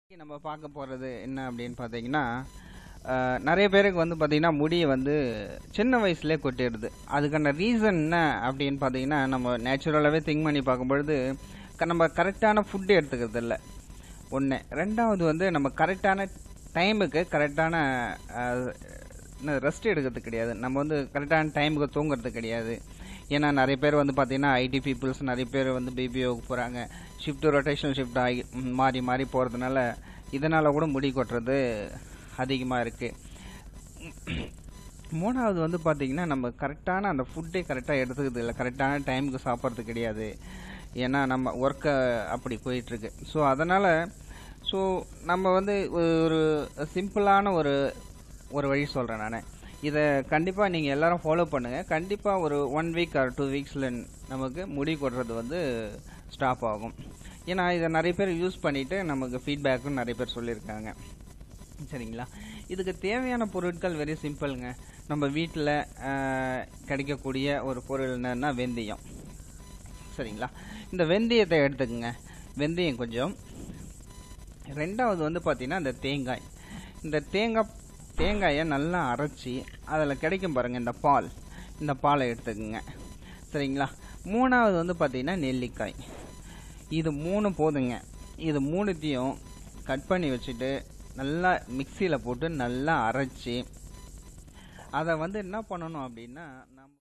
இன்னைக்கு நம்ம பார்க்க போகிறது என்ன அப்படின்னு பார்த்தீங்கன்னா அஹ், நிறைய பேருக்கு வந்து பார்த்தீங்கன்னா முடி வந்து சின்ன வயசுலேயே கொட்டிடுது அதுக்கான ரீசன் என்ன அப்படின்னு பார்த்தீங்கன்னா நம்ம நேச்சுரலாகவே திங்க் பண்ணி பார்க்கும்பொழுது க- நம்ம கரெக்டான ஃபுட்டு எடுத்துக்கிறது இல்லை ஒன்று ரெண்டாவது வந்து நம்ம கரெக்டான டைமுக்கு கரெக்டான ரெஸ்ட் எடுக்கிறது கிடையாது நம்ம வந்து கரெக்டான டைமுக்கு தூங்குறது கிடையாது ஏன்னா நிறைய பேர் வந்து பார்த்தீங்கன்னா ஐடி பீப்புள்ஸ் நிறைய பேர் வந்து பிபிஓக்கு போகிறாங்க ஷிஃப்ட் ரொட்டேஷனல் ஷிஃப்ட் ஆகி ம், மாறி மாறி போகிறதுனால இதனால் கூட முடி கொட்டுறது அதிகமாக இருக்குது மூணாவது வந்து பார்த்தீங்கன்னா நம்ம கரெக்டான அந்த ஃபுட்டே கரெக்டாக எடுத்துக்கிறது இல்லை கரெக்டான டைமுக்கு சாப்பிட்றது கிடையாது ஏன்னா நம்ம ஒர்க்கை அப்படி போயிட்டுருக்கு ஸோ அதனால் ஸோ நம்ம வந்து ஒரு சிம்பிளான ஒரு ஒரு வழி சொல்கிறேன் நான் இதை கண்டிப்பாக நீங்கள் எல்லாரும் ஃபாலோ பண்ணுங்கள் கண்டிப்பாக ஒரு ஒன் வீக் ஆர் டூ வீக்ஸில் நமக்கு முடி கொட்டுறது வந்து ஸ்டாப் ஆகும் ஏன்னா இதை நிறைய பேர் யூஸ் பண்ணிவிட்டு நமக்கு ஃபீட்பேக்கும் நிறைய பேர் சொல்லியிருக்காங்க சரிங்களா இதுக்கு தேவையான பொருட்கள் வெரி சிம்பிள்ங்க நம்ம வீட்டில் கிடைக்கக்கூடிய ஒரு பொருள் என்னன்னா வெந்தயம் சரிங்களா இந்த வெந்தயத்தை எடுத்துக்கங்க வெந்தயம் கொஞ்சம் ரெண்டாவது வந்து பார்த்தீங்கன்னா இந்த தேங்காய் இந்த தேங்காய் தேங்காயை நல்லா அரைச்சி அதில் கிடைக்கும் பாருங்கள் இந்த பால் இந்த பாலை எடுத்துக்கோங்க சரிங்களா மூணாவது வந்து பார்த்தீங்கன்னா நெல்லிக்காய் இது மூணு போதுங்க இது மூணுத்தையும் கட் பண்ணி வச்சுட்டு நல்லா மிக்சியில் போட்டு நல்லா அரைச்சி அதை வந்து என்ன பண்ணணும் அப்படின்னா நம்ம